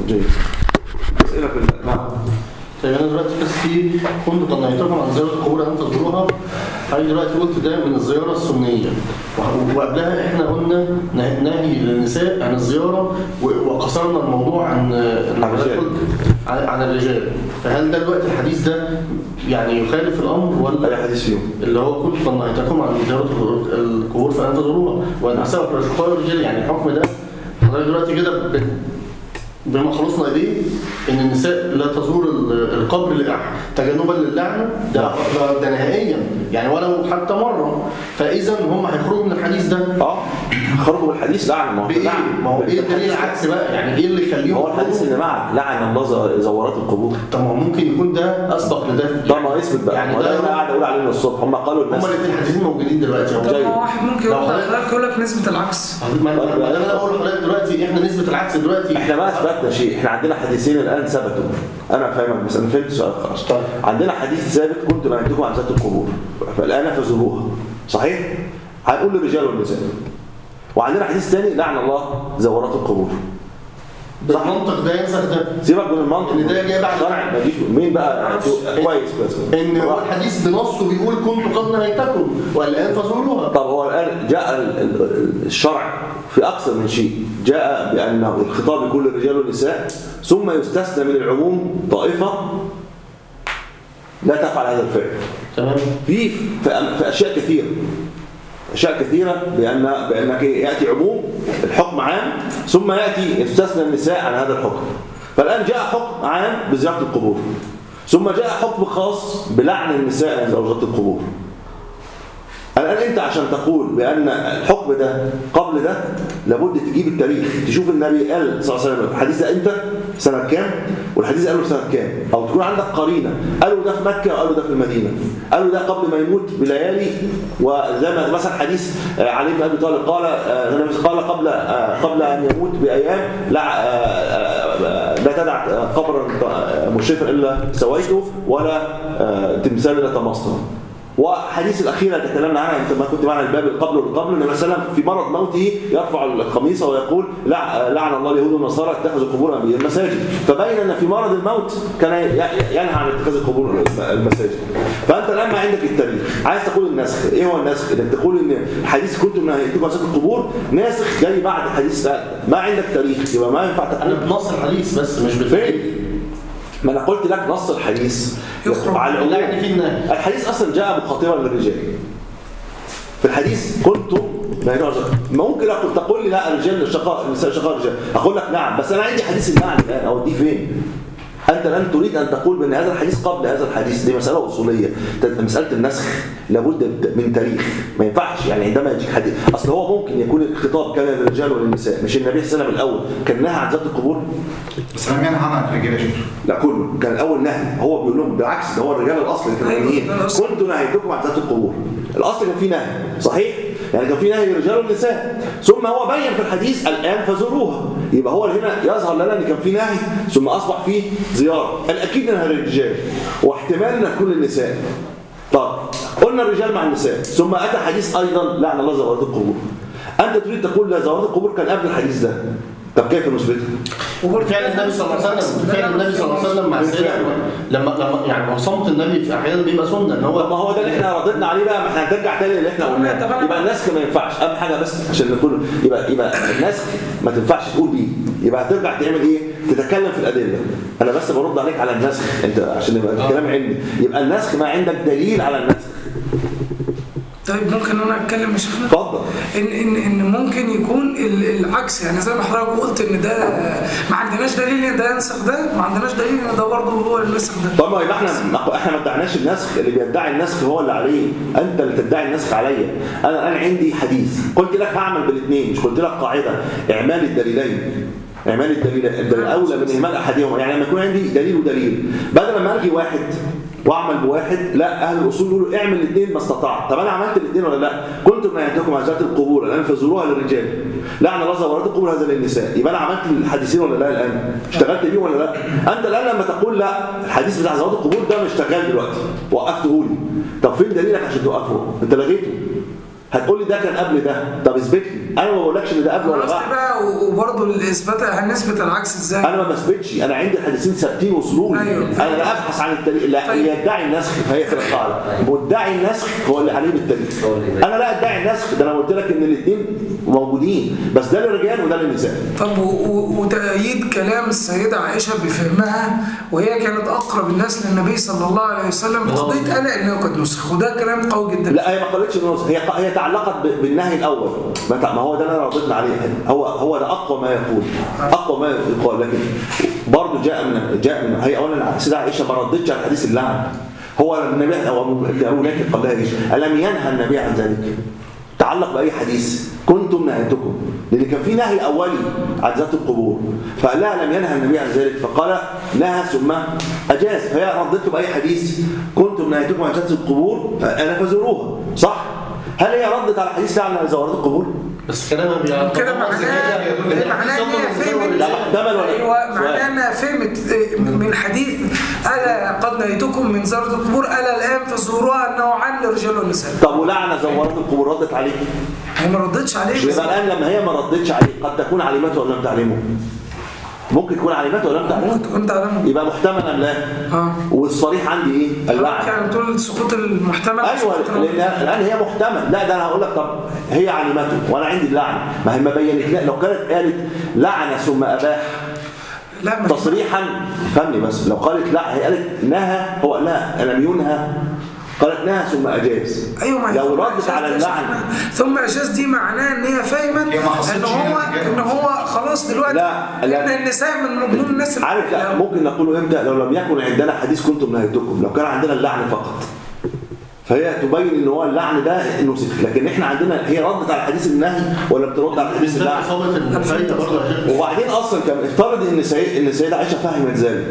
جيد اسئله في ال- نعم طيب انا دلوقتي بس في كنت قد نهيتكم عن زياره القبور ان تزوروها حضرتك دلوقتي قلت ده من الزياره السنيه وه- وقبلها احنا قلنا نه- نهي للنساء عن الزياره و- وقصرنا الموضوع عن عن عن الرجال. عن, عن الرجال فهل ده دلوقتي الحديث ده يعني يخالف الامر ولا اي حديث فيهم اللي هو كنت قد نهيتكم عن زياره القبور فان تزوروها والنساء والاشقاء والرجال يعني الحكم ده حضرتك دلوقتي كده ب- بما خلصنا اليه ان النساء لا تزور ال- القبر لأح- تجنبا للعنه ده, ده, ده نهائيا يعني ولو حتى مره فاذا هم هيخرجوا من الحديث ده اه خرجوا بالحديث لعن ما هو بايه؟ لعن. ما هو ايه الدليل العكس بقى؟ يعني ايه اللي يخليهم هو الحديث يخرجوا؟ اللي معك لعن الله ز- زوارات القبور طب ما هو ممكن يكون ده اسبق لده ده ما يثبت بقى يعني يعني ده ده انا قاعد اقول عليه من الصبح هم قالوا هما الناس الاثنين حديثين موجودين دلوقتي اهو طب جيد. ما واحد ممكن لو يقول حضرتك- لك يقول لك نسبة العكس ما ما- ما ده انا بقول لحضرتك دلوقتي احنا نسبه العكس دلوقتي احنا ما اثبتنا شيء احنا عندنا حديثين الان ثبتوا انا فاهمك بس انا فهمت السؤال خلاص طيب. عندنا حديث ثابت كنت نهيتكم عن ذات القبور فالان فزوروها صحيح هنقول للرجال والنساء وعندنا حديث ثاني لعن الله زوارات القبور بالمنطق ده ينسخ ده سيبك من المنطق اللي ده جاي بعد- شرع ما يجيش مين بقى كويس بس ان هو الحديث بنصه بيقول كنت قد نهيتكم والان فزوروها طب هو الآن جاء ال- ال- الشرع في أكثر من شيء جاء بأنه الخطاب يكون للرجال والنساء ثم يستثنى من العموم طائفة لا تفعل هذا الفعل تمام في في أم- في أشياء كثيرة أشياء كثيرة بأن بأنك يأتي عموم الحكم عام ثم يأتي يستثنى النساء عن هذا الحكم فالآن جاء حكم عام بزيارة القبور ثم جاء حكم خاص بلعن النساء عن زوجات القبور الآن أنت عشان تقول بأن الحكم ده قبل ده لابد تجيب التاريخ تشوف النبي قال صلى الله عليه وسلم الحديث ده امتى سنة كام والحديث قاله في سنة كام أو تكون عندك قرينة قالوا ده في مكة وقالوا ده في المدينة قالوا ده قبل ما يموت بليالي وزي ما مثلا حديث آه، علي بن أبي طالب قال آه، النبي قال قبل آه، قبل أن يموت بأيام لا آه، آه، آه، لا تدع آه، قبرا آه، مشرفا إلا سويته ولا آه، تمثال إلا طمسته وحديث الأخيرة اللي تكلمنا عنها انت ما كنت معنا الباب القبل والقبل النبي صلى الله عليه وسلم في مرض موته يرفع القميص ويقول لع- لعن الله اليهود والنصارى اتخذوا قبور انبياء المساجد فبين ان في مرض الموت كان ي- ي- ينهى عن اتخاذ القبور المساجد فانت الان ما عندك التاريخ عايز تقول النسخ ايه هو النسخ انك تقول ان حديث كنت نهيتكم عن القبور ناسخ جاي بعد حديث ده. ما عندك تاريخ يبقى ما ينفع انا تقول بنص الحديث بس مش بالفعل فين ما انا قلت لك نص الحديث يخرج. على العموم اللعن فيه النهي الحديث اصلا جاء مخاطبا للرجال في الحديث كنت لا ينوع ممكن أقول تقول لي لا الرجال شقاء النساء شقاء الرجال اقول لك نعم بس انا عندي حديث المعنى الان اوديه فين انت الان تريد ان تقول بان هذا الحديث قبل هذا الحديث دي مساله اصوليه ت- مساله النسخ لابد من تاريخ ما ينفعش يعني عندما يجيك حديث اصل هو ممكن يكون الخطاب كان للرجال وللنساء مش النبي صلى الله عليه وسلم الاول كان نهى عن ذات القبور بس لم ينهى عنها الرجال يا شيخ لا كله كان الاول نهي هو بيقول لهم بالعكس ده هو الرجال الاصل اللي كانوا أيوة، ناهيين ده الأصل. كنت نهيتكم عن ذات القبور الاصل كان فيه نهي صحيح يعني كان فيه نهي للرجال والنساء ثم هو بين في الحديث الان فزوروها يبقى هو هنا يظهر لنا ان كان فيه نهي ثم اصبح فيه زياره الاكيد انها للرجال واحتمال انها تكون للنساء طب قلنا الرجال مع النساء ثم اتى حديث ايضا لعن الله زوارات القبور انت تريد تقول لا زوارات القبور كان قبل الحديث ده طب كيف نثبتها فعل النبي صلى الله عليه وسلم فعل النبي صلى الله عليه وسلم مع السيدة لما لما يعني هو صمت النبي في احيانا بيبقى سنه ان طب هو ما هو ده اللي احنا رددنا عليه بقى ما احنا هنرجع تاني اللي احنا طب قلناه أنا- يبقى النسخ ما ينفعش اهم حاجه بس عشان نكون يبقى يبقى النسخ ما تنفعش تقول بيه يبقى هترجع تعمل ايه تتكلم في الادله انا بس برد عليك على النسخ انت عشان يبقى الكلام علمي يبقى النسخ ما عندك دليل على النسخ طيب ممكن انا اتكلم يا شيخنا اتفضل ان ان ان ممكن يكون ال- العكس يعني زي ما حضرتك قلت ان ده ما عندناش دليل ان ده ينسخ ده ما عندناش دليل ان ده برضه هو اللي نسخ ده طب ما يبقى احنا احنا ما ادعناش النسخ اللي بيدعي النسخ هو اللي عليه انت اللي تدعي النسخ عليا انا الان عندي حديث قلت لك هعمل بالاثنين مش قلت لك قاعده اعمال الدليلين اعمال الدليل الدليل اولى من اهمال احدهما يعني لما يكون عندي دليل ودليل بدل ما الغي واحد واعمل بواحد لا اهل الاصول يقولوا اعمل الاثنين ما استطعت طب انا عملت الاثنين ولا لا كنت نهيتكم عن ذات القبور الان فزوروها للرجال لعن الله زوارات القبور هذا للنساء يبقى انا عملت الحديثين ولا لا الان اشتغلت بيهم ولا لا انت الان لما تقول لا الحديث بتاع زوارات القبور ده مش شغال دلوقتي وقفته لي طب فين دليلك عشان توقفه انت لغيته هتقول لي ده كان قبل ده طب اثبت لي انا ما بقولكش ان ده قبل ولا خلاص بعد بقى و- وبرضه الاثبات هنثبت العكس ازاي؟ انا ما بثبتش انا عندي الحديثين ثابتين وصلوا لي أيوة. انا لا ابحث عن التاريخ لا طيب. اللي يدعي النسخ فهي كده القاعده مدعي النسخ هو اللي عليه بالتاريخ هو اللي يدعي. انا لا ادعي النسخ ده انا قلت لك ان الاثنين موجودين بس ده للرجال وده للنساء طب و- و- وتأييد كلام السيدة عائشة بفهمها وهي كانت أقرب الناس للنبي صلى الله عليه وسلم بقضية قال إنه قد نسخ وده كلام قوي جدا لا هي ما قالتش إنه نسخ هي هي تعلقت ب- بالنهي الاول ما تع- ما هو ده اللي انا رديت عليه هو هو ده اقوى ما يقول اقوى ما يقال لكن برضه جاء من جاء من هي اولا السيده عائشه ما ردتش على حديث اللعن هو النبي او ابو ناكد قال لها ايش؟ الم ينهى النبي عن ذلك؟ تعلق باي حديث كنتم نهيتكم لان كان في نهي اولي عن ذات القبور فقال لها لم ينهى النبي عن ذلك فقال نهى ثم اجاز فهي ردت له باي حديث كنتم نهيتكم عن ذات القبور فانا فزوروها صح هل هي ردت على حديث لعن زوارات القبور بس كلامها بيعتبر كده معناه معناه ان هي فهمت لا محتمل ولا ايوه سؤال. معناه انها فهمت من حديث الا قد نهيتكم من زياره القبور الا الان فزوروها انه عن للرجال والنساء طب ولعن زوارات القبور ردت عليه هي ما ردتش عليه بس يبقى الان لما هي ما ردتش عليه قد تكون علمته ولا لم تعلمه ممكن تكون علمته ولا لم تعلمه كنت كنت على يبقى محتمل ام لا اه والصريح عندي ايه اللعن كان بتقول سقوط المحتمل ايوه سقوط لان الان هي محتمل لا ده انا هقول لك طب هي علمته وانا عندي اللعن ما هي ما بينت لو كانت قالت لعن ثم اباح لا ما تصريحا فهمني بس لو قالت لا هي قالت نهى هو لا لم ينهى قالت نهى ثم اجاز ايوه ما هي لو ثم ردت إعجاز على ده اللعن شفنا. ثم اعجاز دي معناه ان هي فهمت هي ما خصتش ان هو هنا الرجال ان هو خلاص دلوقتي لا، لا. ان النساء من مضمون الناس اللي- عارف لا ممكن نقوله امتى لو لم يكن عندنا حديث كنتم نهيتكم لو كان عندنا اللعن فقط فهي تبين ان هو اللعن ده نسخ لكن احنا عندنا هي ردت على حديث النهي ولا بترد على حديث بالنسبه اللعن لإصابة المفايدة برضه يا شيخ وبعدين اصلا كان افترض ان سيد ان السيده عائشه فهمت ذلك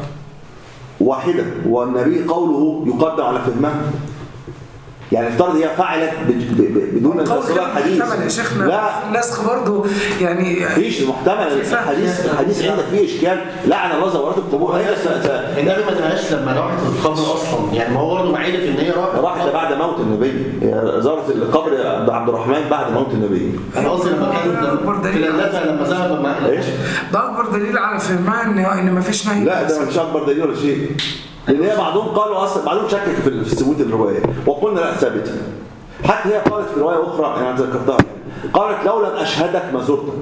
واحده والنبي قوله يقدم على فهمها يعني افترض هي فعلت ب- ب- ب- بدون ان قول تصل كده الحديث محتمل يا شيخنا لا النسخ برضه يعني فيش محتمل في فهم. الحديث الحديث عندك فيه اشكال لعن الله زوارات القبور هي س- س- النبي ما تنهاش لما راحت القبر اصلا يعني ما هو برضه معرف ان هي راحت راحت بعد موت النبي هي زارت القبر عند عبد الرحمن بعد موت النبي انا قصدي لما أكبر كانت في دليل. ليلتها لما ذهب مع ايش؟ ده اكبر دليل على فهمها ان ان مفيش نهي لا ده مش اكبر دليل ولا شيء لان هي بعضهم قالوا اصلا بعضهم شكك في في ثبوت الروايه وقلنا لا ثابته حتى هي قالت في روايه اخرى انا ذكرتها قالت لو لم اشهدك ما زرتك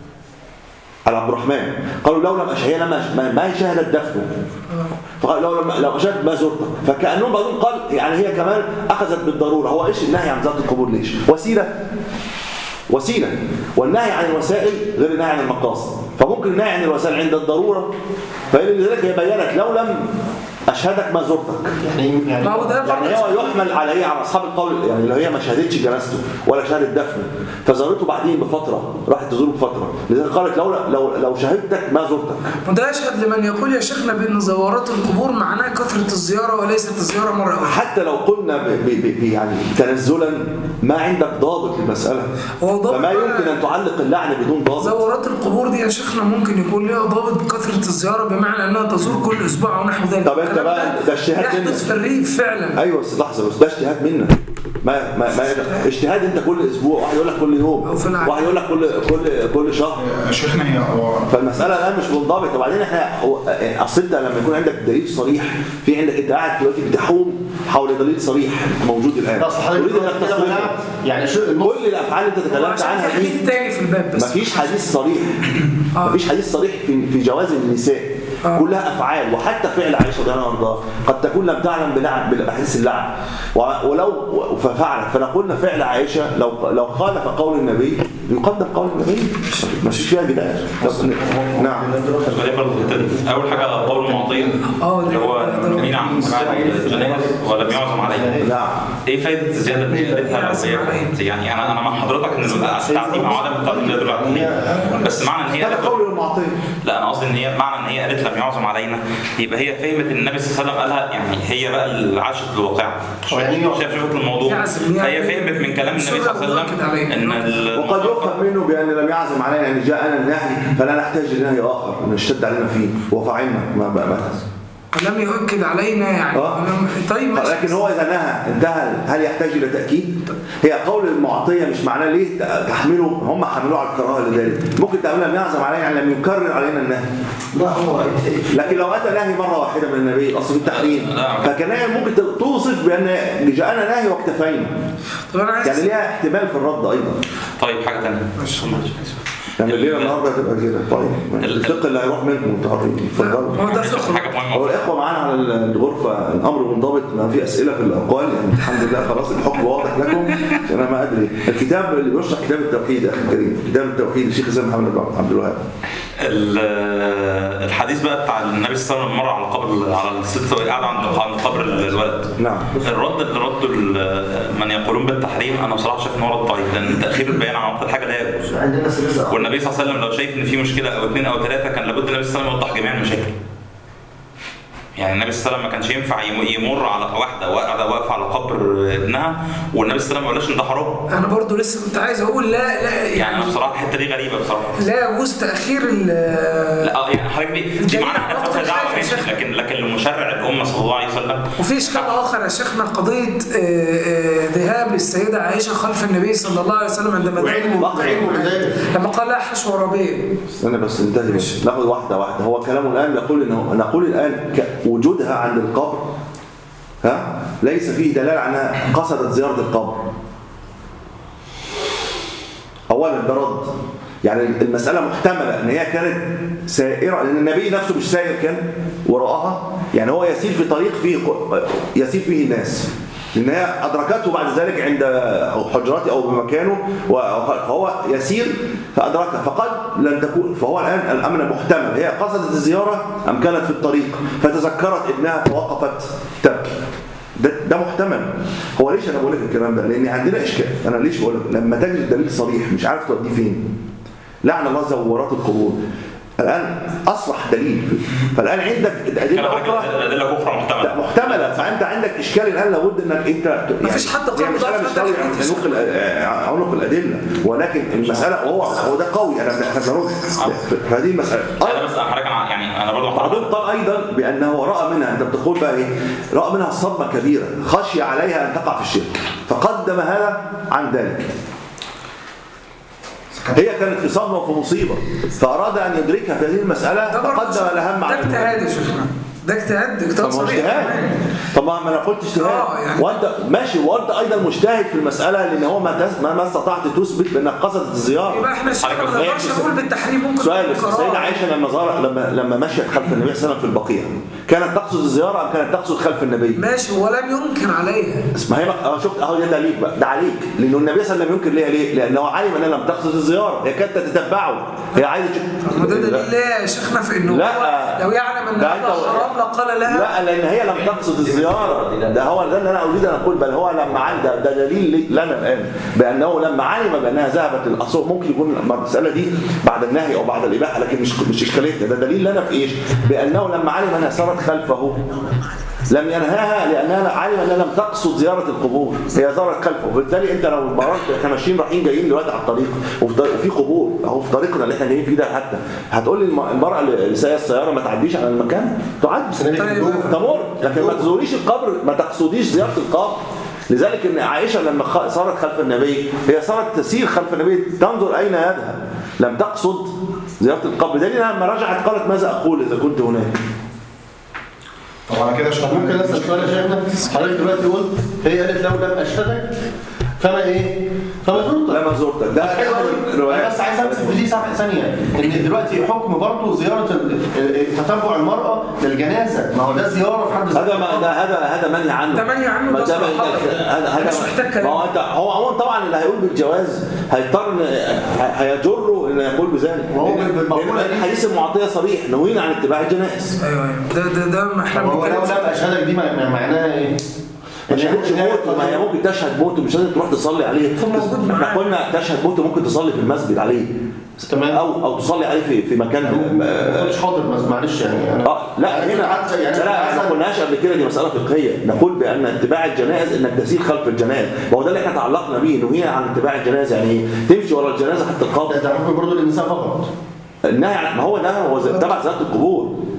على عبد الرحمن قالوا لو لم اشهد هي لما ما- ما هي شهدت دفنه فقال لو لم لو اشهدت ما زرتك فكانهم بعضهم قال يعني هي كمان اخذت بالضروره هو ايش النهي عن زياره القبور ليش وسيله وسيله والنهي عن الوسائل غير النهي عن المقاصد فممكن النهي عن الوسائل عند الضروره فلذلك هي بينت لو لم اشهدك ما زرتك يعني يعني ما هو ده يعني هو يحمل عليه على اصحاب القول يعني لو هي ما شهدتش جنازته ولا شهدت دفنه فزارته بعدين بفتره راحت تزوره بفتره لذلك قالت لو لو لو شهدتك ما زرتك وده يشهد لمن يقول يا شيخنا بان زوارات القبور معناها كثره الزياره وليست الزياره مره واحده حتى لو قلنا ب ب ب يعني تنزلا ما عندك ضابط للمساله هو ضابط فما بقى- يمكن ان تعلق اللعن بدون ضابط زوارات القبور دي يا شيخنا ممكن يكون ليها ضابط كثره الزياره بمعنى انها تزور كل اسبوع ونحو ذلك طب أنت الكلام بقى- ده اجتهاد منك. يحدث في الريف فعلا ايوه بس لحظه بس ده اجتهاد منك ما ما ما اجتهاد انت كل اسبوع واحد يقول لك كل يوم أو في العادة. واحد يقول لك كل كل كل شهر شيخنا هي هو فالمساله الان مش منضبطه وبعدين احنا هو اصل انت لما يكون عندك دليل صريح في عندك انت قاعد دلوقتي بتحوم حول دليل صريح موجود الان اصل حضرتك تريد انك كده تصرفه منعت يعني شو النص كل الافعال اللي انت تكلمت عشان في عنها دي حديث تاني في الباب بس مفيش حديث صريح آه. مفيش حديث صريح في في جواز النساء آه. كلها افعال وحتى فعل عائشه رضي الله عنها وارضاها قد تكون لم تعلم بلعن بالاحاديث اللعن و- ولو ففعلت فنقولنا فعل عائشه لو لو خالف قول النبي يقدم قول النبي مفيش فيها جدال نعم سؤالين برضه في الحتة دي. اول حاجه قول المعطيه اه اللي هو مين عن بعد الجنائز ولم يعزم عليه نعم ايه فايده الزياده اللي قالتها لو هي كانت- يعني انا انا مع حضرتك ان التعظيم او عدم التعظيم ده يدل على التحريم بس معنى ان هي هذا قول المعطيه لا انا قصدي ان هي معنى ان هي قالت لم يعزم علينا يبقى هي فهمت ان النبي صلى الله عليه وسلم قالها يعني هي بقى اللي عاشت الواقع هو يعني إيه شاف شافت الموضوع يعزم يعني فهي فهمت من كلام النبي صلى الله عليه مؤكد عليه. وسلم ان ال- وقد يفهم منه بان لم يعزم علينا يعني جاءنا النهي فلا نحتاج لنهي اخر نشتد علينا فيه وفعلنا ما بقى ما ولم يؤكد علينا يعني آه. ولم طيب ماشي. لكن هو اذا نهى انتهى هل يحتاج الى تاكيد هي قول المعطيه مش معناه ليه تحمله هم حملوه على الكراهه لذلك ممكن تعملها لم يعزم علينا يعني لم يكرر علينا النهي لا هو لكن لو اتى نهي مره واحده من النبي الاصل في التحريم لا. فكان ممكن توصف بان جاءنا نهي واكتفينا طب انا عايز يعني ليها احتمال في الرد ايضا طيب حاجه ثانيه يعني الليله النهارده هتبقى كده طيب ال- الفقه اللي هيروح منكم متحرين اتفضلوا هو ده فقه حاجه هو مهمه الاخوه معانا على الغرفه الامر منضبط ما في اسئله في الاقوال يعني الحمد لله خلاص الحكم واضح لكم انا ما ادري الكتاب اللي بيشرح كتاب التوحيد يا اخي الكريم كتاب التوحيد الشيخ زين محمد عبد الوهاب ال- الحديث بقى بتاع النبي صلى الله عليه وسلم مر على قبر على الست وهي قاعده عند عند قبر الولد نعم الرد اللي رده ال- من يقولون بالتحريم انا بصراحه شايف ان هو رد ضعيف لان تاخير البيان عن وقت الحاجه لا يجوز عندنا سلسله والنبي صلى الله عليه وسلم لو شايف ان في مشكله او اثنين او ثلاثه كان لابد النبي صلى الله عليه وسلم يوضح جميع المشاكل يعني النبي صلى الله عليه وسلم ما كانش ينفع يم- يمر على واحده واقعه واقفه على قبر ابنها والنبي صلى الله عليه وسلم ما قالش ان ده حرام انا برضو لسه كنت عايز اقول لا لا يعني انا بصراحه الحته دي غريبه بصراحه لا يجوز تاخير ال لا اه يعني حضرتك دي دي الجميع معنى احنا ربط فتره دعوه الحاجة يا ماشي شيخ. لكن لكن لمشرع الامه صلى الله عليه وسلم وفي اشكال اخر يا شيخنا قضيه آه، آه، ذهاب السيده عائشه خلف النبي صلى الله عليه وسلم عندما وعلمه وعلمه بذلك لما قال لها حشو ربيع استنى بس انتهي بس ناخد واحده واحده هو كلامه الان يقول انه نقول الان ك- وجودها عند القبر ها ليس فيه دلاله على انها قصدت زياره القبر اولا ده رد يعني المساله محتمله ان هي كانت سائره لان النبي نفسه مش سائر كان وراءها يعني هو يسير في طريق فيه يسير فيه الناس لان هي ادركته بعد ذلك عند حجراته او بمكانه و- فهو يسير فادركها فقد لن تكون فهو الان الامر محتمل هي قصدت الزياره ام كانت في الطريق فتذكرت ابنها فوقفت تبكي ده, ده محتمل هو ليش انا بقول لك الكلام ده لان عندنا اشكال انا ليش بقول لك لما تجد دليل صريح مش عارف توديه فين لعن الله زورات القبور الان اصرح دليل فالان عندك كان ادله اخرى ادله اخرى محتمله لا محتمله فانت عندك اشكال الان لابد انك انت مفيش حد قال هي مساله ضعف مش هذا قوي الحديث. عنق الأ- عنق الادله ولكن المساله هو هو ده قوي انا احنا بنقول فهذه المساله انا بس حضرتك أنا- يعني انا برضه بعضهم قال ايضا بانه راى منها انت بتقول بقى ايه راى منها صدمه كبيره خشي عليها ان تقع في الشرك فقدم هذا عن ذلك هي كانت في صدمه وفي مصيبه فاراد ان يدركها في هذه المساله ده برضو فقدم الاهم ده عن المهم. اجتهاد يا شيخنا ده اجتهاد طب اجتهاد ما هو صريح اجتهاد طب ما ما انا قلت آه، اجتهاد يعني- وانت ماشي وانت ايضا مجتهد في المساله لان هو ما تس- ما ما استطعت تثبت بانك قصدت الزياره يبقى احنا الشيخ ما حضرتك نقدرش فاهم؟ نقول بالتحريم ممكن سؤال تكون بس كراهة. السيدة عائشة لما زار لما لما مشيت خلف النبي صلى الله عليه وسلم في البقيع كانت تقصد الزيارة أم كانت تقصد خلف النبي؟ ماشي ولم ينكر عليها اسمع هي بقى اه شفت اهو ده عليك بقى ده عليك لأنه النبي صلى الله عليه وسلم ينكر ليها ليه؟ لأنه علم أنها لم تقصد الزيارة هي كانت تتبعه هي عايزة تشوف ما ده دليل ليه يا شيخنا في انه لا. هو لو يعلم ان ده هذا أنت- حرام لقال لها لا لان هي لم تقصد الزياره ده هو ده اللي انا اريد ان اقول بل هو لما علم ده, ده دليل لي- لنا الان بانه لما علم بانها ذهبت الاصل ممكن يكون المساله دي بعد النهي او بعد الاباحه لكن مش مش اشكاليتنا ده دليل لنا في ايش؟ بانه لما علم انها سارت خلفه لم ينهاها لانها علم انها لم تقصد زياره القبور هي زارت خلفه وبالتالي انت لو مررت احنا ماشيين رايحين جايين دلوقتي على الطريق وفي طريق- وفي قبور اهو في طريقنا اللي احنا جايين فيه ده حتى هتقول لي الم- المراه اللي سايقه السياره ما تعديش على المكان تعدي طيب. تمر لكن ما تزوريش القبر ما تقصديش زياره القبر لذلك ان عائشه لما خ- صارت خلف النبي هي صارت تسير خلف النبي تنظر اين يذهب لم تقصد زياره القبر دليل إنها لما رجعت قالت ماذا اقول اذا كنت هناك طب على كده طب شغال ممكن اسال سؤال يا شيخنا حضرتك دلوقتي قلت هي قالت لو لم اشهدك فما ايه؟ فما زرتك لما زرتك ده حلو أحد أوي. الروايات. انا بس عايز امسك في دي صفحه ثانيه ان دلوقتي حكم برضه زياره ال- ال- تتبع المراه للجنازه ما هو ده زياره في حد ذاته هذا ما ده هذا هذا منهي عنه ده منهي عنه، ما ده ده صراحة. هذا هذا مش محتاج كلام. ما هو انت هو عموما طبعا اللي هيقول بالجواز هيضطر إن- هيجره ان يقول بذلك وهو بال- بالمقولة لأن دي- الحديث المعطيه صريح نهينا عن اتباع الجنائز ايوه ايوه ده ده ده ما احنا طب هو لو بنتكلم لم اشهدك دي ما- ما- معناها ايه؟ ما تشهدش موت ما هي ممكن تشهد موت ومش لازم تروح تصلي عليه هو موجود احنا معاه. قلنا تشهد موت وممكن تصلي في المسجد عليه تمام. او او تصلي عليه في في مكان ما آه، كنتش حاضر بس معلش يعني انا اه لا أنا هنا قعدت- يعني لا لا أنا ما عايز- قلناش قبل كده دي مساله فقهيه نقول بان اتباع الجنائز انك تسير خلف الجنائز وهو ده اللي احنا تعلقنا به نهينا عن اتباع الجنائز يعني ايه تمشي ورا الجنازه حتى ده القبر ده حكم برضه للنساء فقط النهي عن ما هو ده هو زي- تبع زياره القبور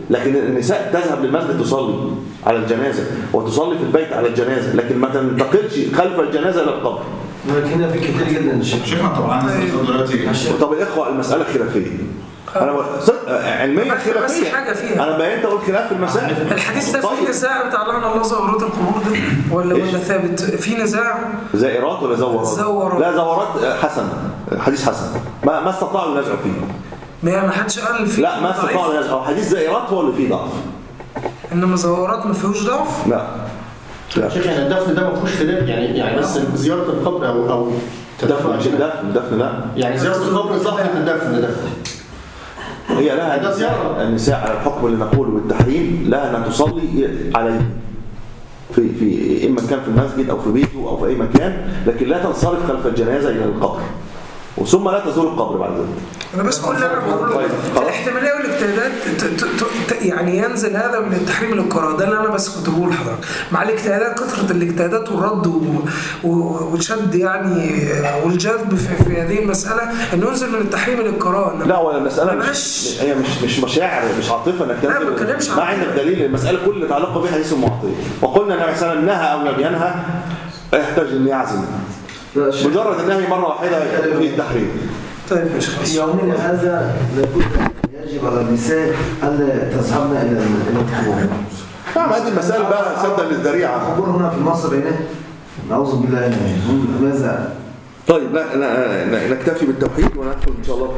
لكن النساء تذهب للمسجد تصلي على الجنازة وتصلي في البيت على الجنازة لكن ما تنتقلش خلف الجنازة إلى القبر لكن هنا في كتير جدا شيخ شيخنا طبعا انا دلوقتي طب الإخوة المسألة خلافية أنا صدق علميا بس خلافية حاجة فيها. أنا بينت أقول خلاف في المسائل الحديث ده فيه طيب. نزاع بتاع لعن الله زورات القبور ده ولا إيش؟ ولا ثابت في نزاع زائرات ولا زورات؟ زورات. لا زورات حسن حديث حسن ما ما استطاعوا ينازعوا فيه ما ما حدش قال فيه لا ما ضعيف. استطاعوا ينازعوا حديث زائرات هو اللي فيه ضعف انما زورات ما فيهوش ضعف لا لا شيخ يعني الدفن ده ما فيهوش خلاف يعني يعني بس زياره القبر او او دفن مش الدفن الدفن لا يعني زياره القبر لحظه الدفن ده هي لها ده زيارة. النساء على الحكم اللي نقوله بالتحريم لها انها تصلي عليه في في اما كان في المسجد او في بيته او في اي مكان لكن لا تنصرف خلف الجنازه الى القبر وثم لا تزور القبر بعد ذلك انا بس بقول اللي انا بقوله طيب، خلاص. الاحتماليه والاجتهادات ت- ت- ت- ت- يعني ينزل هذا من التحريم للقراءه ده اللي انا بس كنت بقول لحضرتك مع الاجتهادات كثره الاجتهادات والرد و- و- والشد يعني والجذب في, في هذه المساله انه ينزل من التحريم للقراءه إنما لا ولا المساله ما مش بقاش- هي مش مش مشاعر مش عاطفه انك لا، ما تنزل بتكلمش ما عن عندك كده. دليل المساله كل اللي تعلق به حديث المعطيه وقلنا ان النبي صلى الله عليه وسلم نهى او لم ينهى لا يحتاج ان يعزم لا شيخ مجرد النهي مره واحده فيه التحريم طيب يا شيخ في يومنا هذا لابد يجب على النساء الا تذهبن الى الى القبور نعم هذه المسائل بقى سدا للذريعه القبور هنا في مصر هنا نعوذ بالله منه ماذا طيب لا لا- لا- نكتفي بالتوحيد وندخل ان شاء الله